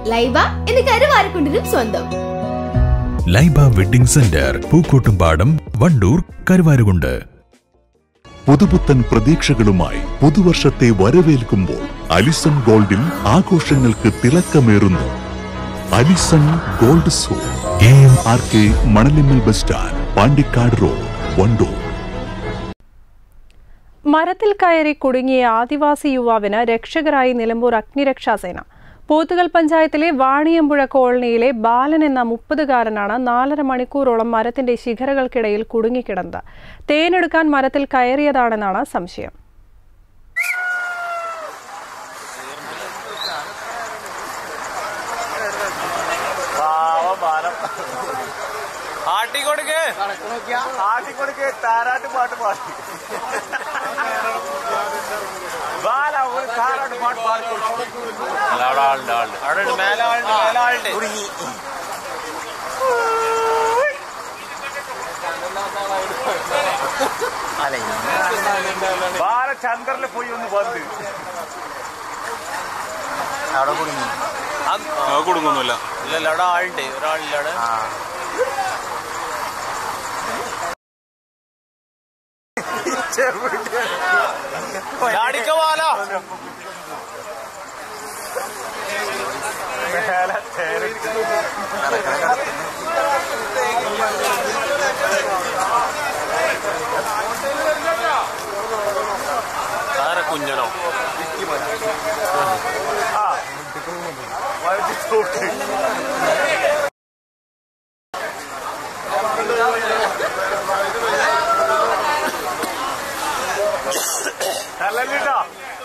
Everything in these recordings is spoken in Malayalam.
ലൈബ എന്ന് കരുവാരക്കുണ്ടിനും സ്വന്തം ലൈബ വെഡിംഗ് സെന്റർ പൂക്കോട്ടുംപാടം വണ്ടൂർ കരുവാരുകുണ്ട് പുതുപുത്തൻ പ്രതീക്ഷകളുമായി പുതുവർഷത്തെ വരവേൽക്കുമ്പോൾ അലിസൺ ഗോൾഡിൽ ആഘോഷങ്ങൾക്ക് തിളക്കമേറുന്നു Alison gold so A M R K Manalimmal bus stand Pandikkad road Wandoor മരത്തിൽ കയറി കുടുങ്ങിയ ആദിവാസി യുവാവിന് രക്ഷകരായി നിലമ്പൂർ അഗ്നിരക്ഷാസേന പോത്തുകൽ പഞ്ചായത്തിലെ വാണിയമ്പുഴ കോളനിയിലെ ബാലൻ എന്ന മുപ്പതുകാരനാണ് നാലര മണിക്കൂറോളം മരത്തിന്റെ ശിഖരകൾക്കിടയിൽ കുടുങ്ങിക്കിടന്നത് തേനെടുക്കാൻ മരത്തിൽ കയറിയതാണെന്നാണ് സംശയം ആട്ടിക്കൊടുക്ക് ആട്ടിക്കൊടുക്ക് താരാട്ട് പാട്ട് പാടി ബാല ഒരു താരാട്ട് പാട്ട് പാടി അവിടെ ആളുണ്ട് ആളുണ്ട് അവിടെ ഉണ്ട് മേലെ ആളുണ്ട് മേലെ ആളുണ്ട് ബാല ചന്ദ്രനിൽ പോയി ഒന്ന് വന്ന് അവിടെ കുടുങ്ങി കുടുങ്ങൊന്നുമില്ല ഇല്ലല്ല അവിടെ ആളുണ്ട് ഒരാളില്ല അവിടെ ചാടിക്കോ പോലോ ആരെ കുഞ്ഞനോ ആ വഴുതി തോട്ട് തലല്ലിട്ടോ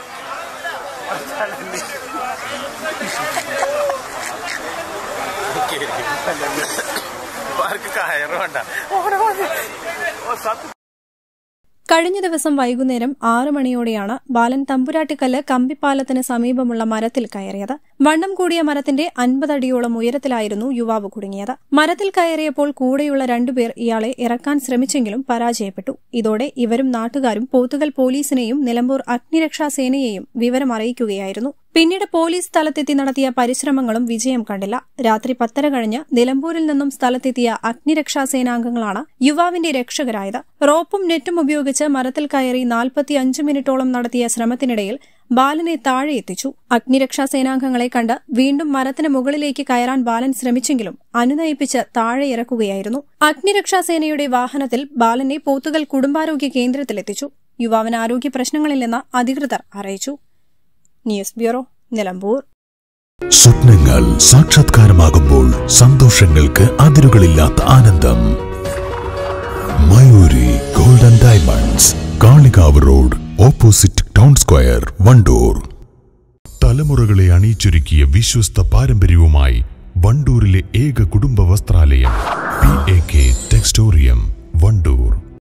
ആർക്ക് കയറ് വേണ്ട ഓ സത്യം കഴിഞ്ഞ ദിവസം വൈകുന്നേരം ആറു മണിയോടെയാണ് ബാലൻ തമ്പുരാട്ടിക്കല്ല് കമ്പിപ്പാലത്തിന് സമീപമുള്ള മരത്തിൽ കയറിയത് വണ്ണം കൂടിയ മരത്തിന്റെ അൻപതടിയോളം ഉയരത്തിലായിരുന്നു യുവാവ് കുടുങ്ങിയത് മരത്തിൽ കയറിയപ്പോൾ കൂടെയുള്ള രണ്ടുപേർ ഇയാളെ ഇറക്കാൻ ശ്രമിച്ചെങ്കിലും പരാജയപ്പെട്ടു ഇതോടെ ഇവരും നാട്ടുകാരും പോത്തുകൽ പോലീസിനെയും നിലമ്പൂർ അഗ്നിരക്ഷാസേനയെയും വിവരമറിയിക്കുകയായിരുന്നു പിന്നീട് പോലീസ് സ്ഥലത്തെത്തി നടത്തിയ പരിശ്രമങ്ങളും വിജയം കണ്ടില്ല രാത്രി പത്തര കഴിഞ്ഞ് നിലമ്പൂരിൽ നിന്നും സ്ഥലത്തെത്തിയ അഗ്നിരക്ഷാസേനാംഗങ്ങളാണ് യുവാവിന്റെ രക്ഷകരായത് റോപ്പും നെറ്റും ഉപയോഗിച്ച് മരത്തിൽ കയറി നാൽപ്പത്തിയഞ്ച് മിനിറ്റോളം നടത്തിയ ശ്രമത്തിനിടയിൽ ബാലനെ താഴെ എത്തിച്ചു അഗ്നിരക്ഷാസേനാംഗങ്ങളെ കണ്ട് വീണ്ടും മരത്തിന് മുകളിലേക്ക് കയറാൻ ബാലൻ ശ്രമിച്ചെങ്കിലും അനുനയിപ്പിച്ച് താഴെ ഇറക്കുകയായിരുന്നു അഗ്നിരക്ഷാസേനയുടെ വാഹനത്തിൽ ബാലനെ പോത്തുകൽ കുടുംബാരോഗ്യ കേന്ദ്രത്തിലെത്തിച്ചു യുവാവിന് ആരോഗ്യ പ്രശ്നങ്ങളില്ലെന്ന് അധികൃതർ അറിയിച്ചു ന്യൂസ് ബ്യൂറോ നിലമ്പൂർ സ്വപ്നങ്ങൾ സാക്ഷാത്കാരമാകുമ്പോൾ സന്തോഷങ്ങൾക്ക് അതിരുകളില്ലാത്ത ആനന്ദം Mayuri golden diamonds Kalikavu road opposite town square Wandoor തലമുറകളെ അണിയിച്ചൊരുക്കിയ വിശ്വസ്ത പാരമ്പര്യവുമായി വണ്ടൂരിലെ ഏക കുടുംബ വസ്ത്രാലയം P A K Textorium Wandoor